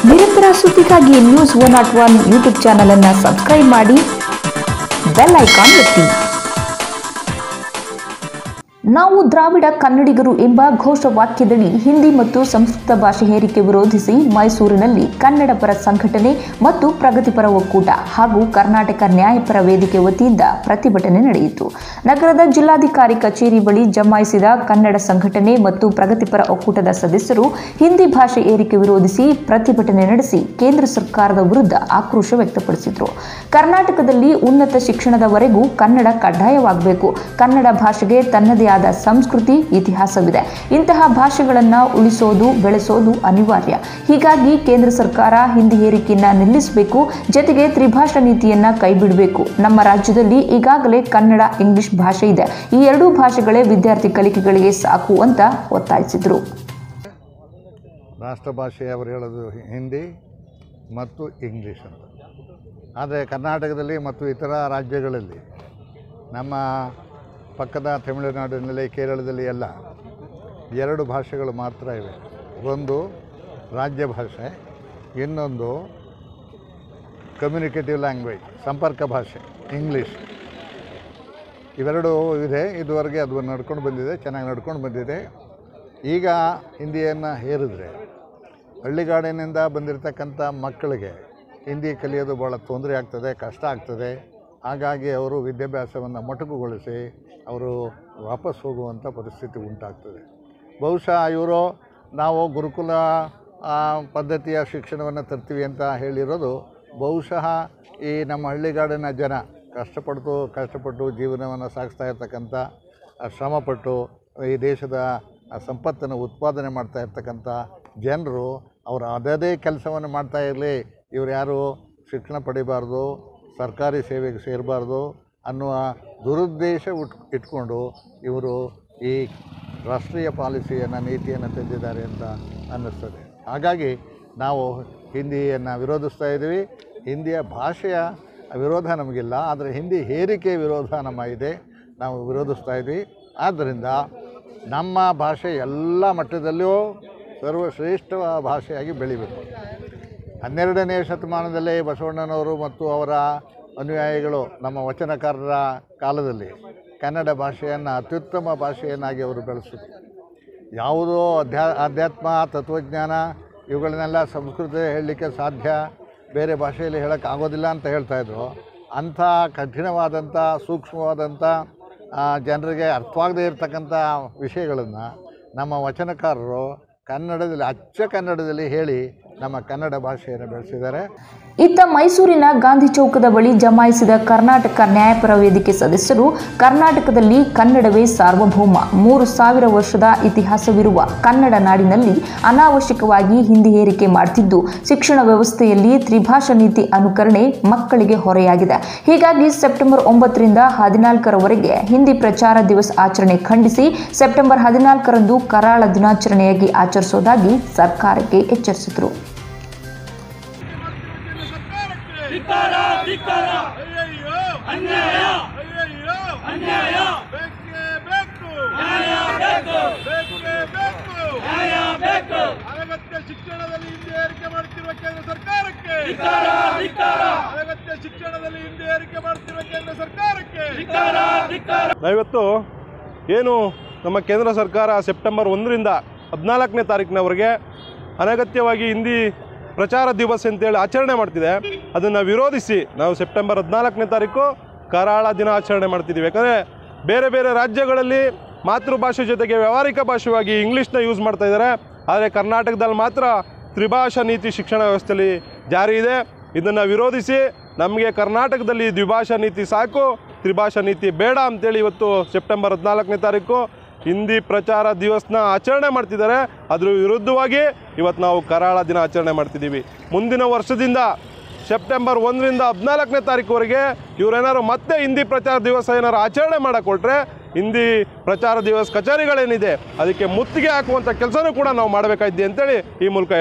ನಿರಂತರ ಸುದ್ದಿಗಾಗಿ news one not one YouTube channel ಅನ್ನು ಸಬ್ಸ್ಕ್ರೈಬ್ ಮಾಡಿ ಬೆಲ್ ಐಕಾನ್ ಒತ್ತಿ ನಾವು ದ್ರಾವಿಡ ಕನ್ನಡಿಗರು ಎಂಬ ಘೋಷವಾಕ್ಯದಡಿ ಹಿಂದಿ ಮತ್ತು ಸಂಸ್ಕೃತ ಭಾಷೆ ಹೇರಿಕೆ ವಿರೋಧಿಸಿ ಮೈಸೂರಿನಲ್ಲಿ ಕನ್ನಡ ಪರ ಸಂಘಟನೆ ಮತ್ತು ಪ್ರಗತಿಪರ ಒಕ್ಕೂಟ ಹಾಗೂ ಕರ್ನಾಟಕ ನ್ಯಾಯಪರ ವೇದಿಕೆ ವತಿಯಿಂದ ಪ್ರತಿಭಟನೆ ನಡೆಯಿತು ನಗರದ ಜಿಲ್ಲಾಧಿಕಾರಿ ಕಚೇರಿ ಬಳಿ ಜಮಾಯಿಸಿದ ಕನ್ನಡ ಸಂಘಟನೆ ಮತ್ತು ಪ್ರಗತಿಪರ ಒಕ್ಕೂಟದ ಸದಸ್ಯರು ಹಿಂದಿ ಭಾಷೆ ಏರಿಕೆ ವಿರೋಧಿಸಿ ಪ್ರತಿಭಟನೆ ನಡೆಸಿ ಕೇಂದ್ರ ಸರ್ಕಾರದ ವಿರುದ್ಧ ಆಕ್ರೋಶ ವ್ಯಕ್ತಪಡಿಸಿದರು ಕರ್ನಾಟಕದಲ್ಲಿ ಉನ್ನತ ಶಿಕ್ಷಣದವರೆಗೂ ಕನ್ನಡ ಕಡ್ಡಾಯವಾಗಬೇಕು ಕನ್ನಡ ಭಾಷೆಗೆ ತನ್ನದೇ ಆದ ಸಂಸ್ಕೃತಿ ಇತಿಹಾಸವಿದೆ ಇಂತಹ ಭಾಷೆಗಳನ್ನು ಉಳಿಸೋದು ಬೆಳೆಸೋದು ಅನಿವಾರ್ಯ ಹೀಗಾಗಿ ಕೇಂದ್ರ ಸರ್ಕಾರ ಹಿಂದಿ ಹೇರಿಕೆಯನ್ನ ನಿಲ್ಲಿಸಬೇಕು ಜೊತೆಗೆ ತ್ರಿಭಾಷಾ ನೀತಿಯನ್ನ ಕೈಬಿಡಬೇಕು ನಮ್ಮ ರಾಜ್ಯದಲ್ಲಿ ಈಗಾಗಲೇ ಕನ್ನಡ ಇಂಗ್ಲಿಷ್ ಭಾಷೆ ಇದೆ ಈ ಎರಡೂ ಭಾಷೆಗಳೇ ವಿದ್ಯಾರ್ಥಿ ಕಲಿಕೆಗಳಿಗೆ ಸಾಕು ಅಂತ ಒತ್ತಾಯಿಸಿದರು ರಾಷ್ಟ್ರ ಭಾಷೆ ಅವರು ಹೇಳೋದು ಹಿಂದಿ ಮತ್ತು ಇಂಗ್ಲೀಷ್ ಅಂತ ಆದರೆ ಕರ್ನಾಟಕದಲ್ಲಿ ಮತ್ತು ಇತರ ರಾಜ್ಯಗಳಲ್ಲಿ ನಮ್ಮ ಪಕ್ಕದ ತಮಿಳುನಾಡಿನಲ್ಲಿ ಕೇರಳದಲ್ಲಿ ಎಲ್ಲ ಎರಡು ಭಾಷೆಗಳು ಮಾತ್ರ ಇವೆ ಒಂದು ರಾಜ್ಯ ಭಾಷೆ ಇನ್ನೊಂದು ಕಮ್ಯುನಿಕೇಟಿವ್ ಲ್ಯಾಂಗ್ವೇಜ್ ಸಂಪರ್ಕ ಭಾಷೆ ಇಂಗ್ಲೀಷ್ ಇವೆರಡು ಇದೆ ಇದುವರೆಗೆ ಅದು ನಡ್ಕೊಂಡು ಬಂದಿದೆ ಚೆನ್ನಾಗಿ ನಡ್ಕೊಂಡು ಬಂದಿದೆ ಈಗ ಹಿಂದಿಯನ್ನು ಹೇರಿದ್ರೆ ಹಳ್ಳಿಗಾಡಿನಿಂದ ಬಂದಿರತಕ್ಕಂಥ ಮಕ್ಕಳಿಗೆ ಹಿಂದಿ ಕಲಿಯೋದು ಭಾಳ ತೊಂದರೆ ಆಗ್ತದೆ ಕಷ್ಟ ಆಗ್ತದೆ ಹಾಗಾಗಿ ಅವರು ವಿದ್ಯಾಭ್ಯಾಸವನ್ನು ಮೊಟಕುಗೊಳಿಸಿ ಅವರು ವಾಪಸ್ ಹೋಗುವಂಥ ಪರಿಸ್ಥಿತಿ ಉಂಟಾಗ್ತದೆ ಬಹುಶಃ ಇವರು ನಾವು ಗುರುಕುಲ ಆ, ಪದ್ಧತಿಯ ಶಿಕ್ಷಣವನ್ನು ತರ್ತೀವಿ ಅಂತ ಹೇಳಿರೋದು ಬಹುಶಃ ಈ ನಮ್ಮ ಹಳ್ಳಿಗಾಡಿನ ಜನ ಕಷ್ಟಪಟ್ಟು ಕಷ್ಟಪಟ್ಟು ಜೀವನವನ್ನು ಸಾಗಿಸ್ತಾ ಇರ್ತಕ್ಕಂಥ ಆ, ಶ್ರಮಪಟ್ಟು ಈ ದೇಶದ ಆ ಸಂಪತ್ತನ್ನು ಉತ್ಪಾದನೆ ಮಾಡ್ತಾ ಇರ್ತಕ್ಕಂಥ ಜನರು ಅವರು ಅದೇ ಕೆಲಸವನ್ನು ಮಾಡ್ತಾ ಇರಲಿ ಇವ್ರು ಯಾರು ಶಿಕ್ಷಣ ಪಡಿಬಾರ್ದು ಸರ್ಕಾರಿ ಸೇವೆಗೆ ಸೇರಬಾರ್ದು ಅನ್ನುವ ದುರುದ್ದೇಶ ಉಟ್ ಇಟ್ಕೊಂಡು ಇವರು ಈ ರಾಷ್ಟ್ರೀಯ ಪಾಲಿಸಿಯನ್ನು ನೀತಿಯನ್ನು ತಂದಿದ್ದಾರೆ ಅಂತ ಅನ್ನಿಸ್ತದೆ ಹಾಗಾಗಿ ನಾವು ಹಿಂದಿಯನ್ನು ವಿರೋಧಿಸ್ತಾ ಇದ್ದೀವಿ ಹಿಂದಿಯ ಭಾಷೆಯ ವಿರೋಧ ನಮಗಿಲ್ಲ ಆದರೆ ಹಿಂದಿ ಹೇರಿಕೆ ವಿರೋಧ ನಮ್ಮ ಇದೆ ನಾವು ವಿರೋಧಿಸ್ತಾ ಇದ್ವಿ ಆದ್ದರಿಂದ ನಮ್ಮ ಭಾಷೆ ಎಲ್ಲ ಮಟ್ಟದಲ್ಲೂ ಸರ್ವಶ್ರೇಷ್ಠ ಭಾಷೆಯಾಗಿ ಬೆಳಿಬೇಕು ಹನ್ನೆರಡನೇ ಶತಮಾನದಲ್ಲೇ ಬಸವಣ್ಣನವರು ಮತ್ತು ಅವರ ಅನುಯಾಯಿಗಳು ನಮ್ಮ ವಚನಕಾರರ ಕಾಲದಲ್ಲಿ ಕನ್ನಡ ಭಾಷೆಯನ್ನು ಅತ್ಯುತ್ತಮ ಭಾಷೆಯನ್ನಾಗಿ ಅವರು ಬೆಳೆಸಿದರು ಯಾವುದೋ ಅಧ್ಯಾ ಅಧ್ಯಾತ್ಮ ತತ್ವಜ್ಞಾನ ಇವುಗಳನ್ನೆಲ್ಲ ಸಂಸ್ಕೃತ ಹೇಳಲಿಕ್ಕೆ ಸಾಧ್ಯ ಬೇರೆ ಭಾಷೆಯಲ್ಲಿ ಹೇಳೋಕ್ಕೆ ಆಗೋದಿಲ್ಲ ಅಂತ ಹೇಳ್ತಾಯಿದ್ರು ಅಂಥ ಕಠಿಣವಾದಂಥ ಸೂಕ್ಷ್ಮವಾದಂಥ ಆ, ಜನರಿಗೆ ಅರ್ಥವಾಗದೇ ಇರತಕ್ಕಂಥ ವಿಷಯಗಳನ್ನು ನಮ್ಮ ವಚನಕಾರರು ಕನ್ನಡದಲ್ಲಿ ಅಚ್ಚ ಕನ್ನಡದಲ್ಲಿ ಹೇಳಿ ನಮ್ಮ ಕನ್ನಡ ಭಾಷೆಯನ್ನು ಬೆಳೆಸಿದ್ದಾರೆ ಇತ್ತ ಮೈಸೂರಿನ ಗಾಂಧಿ ಚೌಕದ ಬಳಿ ಜಮಾಯಿಸಿದ ಕರ್ನಾಟಕ ನ್ಯಾಯಪರ ವೇದಿಕೆ ಸದಸ್ಯರು ಕರ್ನಾಟಕದಲ್ಲಿ ಕನ್ನಡವೇ ಸಾರ್ವಭೌಮ ಮೂರು ಸಾವಿರ ವರ್ಷದ ಇತಿಹಾಸವಿರುವ ಕನ್ನಡ ನಾಡಿನಲ್ಲಿ ಅನಾವಶ್ಯಕವಾಗಿ ಹಿಂದಿ ಹೇರಿಕೆ ಮಾಡ್ತಿದ್ದು ಶಿಕ್ಷಣ ವ್ಯವಸ್ಥೆಯಲ್ಲಿ ತ್ರಿಭಾಷಾ ನೀತಿ ಅನುಕರಣೆ ಮಕ್ಕಳಿಗೆ ಹೊರೆಯಾಗಿದೆ ಹೀಗಾಗಿ ಸೆಪ್ಟೆಂಬರ್ ಒಂಬತ್ತರಿಂದ ಹದಿನಾಲ್ಕರವರೆಗೆ ಹಿಂದಿ ಪ್ರಚಾರ ದಿವಸ್ ಆಚರಣೆ ಖಂಡಿಸಿ ಸೆಪ್ಟೆಂಬರ್ ಹದಿನಾಲ್ಕರಂದು ಕರಾಳ ದಿನಾಚರಣೆಯಾಗಿ ಆಚರಿಸುವುದಾಗಿ ಸರ್ಕಾರಕ್ಕೆ ಎಚ್ಚರಿಸಿದರು ಧಿಕ್ಕಾರ ಧಿಕ್ಕಾರ ಅಯ್ಯಯ್ಯೋ ಅನ್ಯಾಯ ಅಯ್ಯಯ್ಯೋ ಅನ್ಯಾಯ ಬೇಕೇ ಬೇಕು ನ್ಯಾಯ ಬೇಕು ಬೇಕೇ ಬೇಕು ನ್ಯಾಯ ಬೇಕು ಅನಗತ್ಯ ಶಿಕ್ಷಣದಲ್ಲಿ ಹಿಂದೆ ಏರಿಕೆ ಮಾಡುತ್ತಿರುವ ಕೇಂದ್ರ ಸರ್ಕಾರಕ್ಕೆ ಧಿಕ್ಕಾರ ಧಿಕ್ಕಾರ ಅನಗತ್ಯ ಶಿಕ್ಷಣದಲ್ಲಿ ಹಿಂದೆ ಏರಿಕೆ ಮಾಡುತ್ತಿರುವ ಕೇಂದ್ರ ಸರ್ಕಾರಕ್ಕೆ ಧಿಕ್ಕಾರ ಧಿಕ್ಕಾರ ನಾವಿವತ್ತು ಏನು ನಮ್ಮ ಕೇಂದ್ರ ಸರ್ಕಾರ ಸೆಪ್ಟೆಂಬರ್ ಒಂದರಿಂದ ಹದಿನಾಲ್ಕನೇ ತಾರೀಕಿನವರೆಗೆ ಅನಗತ್ಯವಾಗಿ ಹಿಂದಿ ಪ್ರಚಾರ ದಿವಸ ಅಂತೇಳಿ ಆಚರಣೆ ಮಾಡ್ತಿದೆ ಅದನ್ನು ವಿರೋಧಿಸಿ ನಾವು ಸೆಪ್ಟೆಂಬರ್ ಹದಿನಾಲ್ಕನೇ ತಾರೀಕು ಕರಾಳ ದಿನ ಆಚರಣೆ ಮಾಡ್ತಿದ್ದೀವಿ ಯಾಕಂದರೆ ಬೇರೆ ಬೇರೆ ರಾಜ್ಯಗಳಲ್ಲಿ ಮಾತೃಭಾಷೆ ಜೊತೆಗೆ ವ್ಯಾವಹಾರಿಕ ಭಾಷೆಯಾಗಿ ಇಂಗ್ಲೀಷ್ನ ಯೂಸ್ ಮಾಡ್ತಾ ಇದ್ದಾರೆ ಆದರೆ ಕರ್ನಾಟಕದಲ್ಲಿ ಮಾತ್ರ ತ್ರಿಭಾಷಾ ನೀತಿ ಶಿಕ್ಷಣ ವ್ಯವಸ್ಥೆಯಲ್ಲಿ ಜಾರಿ ಇದೆ ಇದನ್ನು ವಿರೋಧಿಸಿ ನಮಗೆ ಕರ್ನಾಟಕದಲ್ಲಿ ದ್ವಿಭಾಷಾ ನೀತಿ ಸಾಕು ತ್ರಿಭಾಷಾ ನೀತಿ ಬೇಡ ಅಂತೇಳಿ ಇವತ್ತು ಸೆಪ್ಟೆಂಬರ್ ಹದಿನಾಲ್ಕನೇ ತಾರೀಕು ಹಿಂದಿ ಪ್ರಚಾರ ದಿವಸನ ಆಚರಣೆ ಮಾಡ್ತಿದ್ದಾರೆ ಅದ್ರ ವಿರುದ್ಧವಾಗಿ ಇವತ್ತು ನಾವು ಕರಾಳ ದಿನ ಆಚರಣೆ ಮಾಡ್ತಿದ್ದೀವಿ ಮುಂದಿನ ವರ್ಷದಿಂದ ಸೆಪ್ಟೆಂಬರ್ ಒಂದರಿಂದ ಹದಿನಾಲ್ಕನೇ ತಾರೀಕುವರೆಗೆ ಇವರೇನಾದ್ರು ಮತ್ತೆ ಹಿಂದಿ ಪ್ರಚಾರ ದಿವಸ ಏನಾರು ಆಚರಣೆ ಮಾಡಕೊಟ್ರೆ ಹಿಂದಿ ಪ್ರಚಾರ ದಿವಸ ಕಚೇರಿಗಳೇನಿದೆ ಅದಕ್ಕೆ ಮುತ್ತಿಗೆ ಹಾಕುವಂಥ ಕೆಲಸನೂ ಕೂಡ ನಾವು ಮಾಡಬೇಕಾಗಿದೆ ಅಂತೇಳಿ ಈ ಮೂಲಕ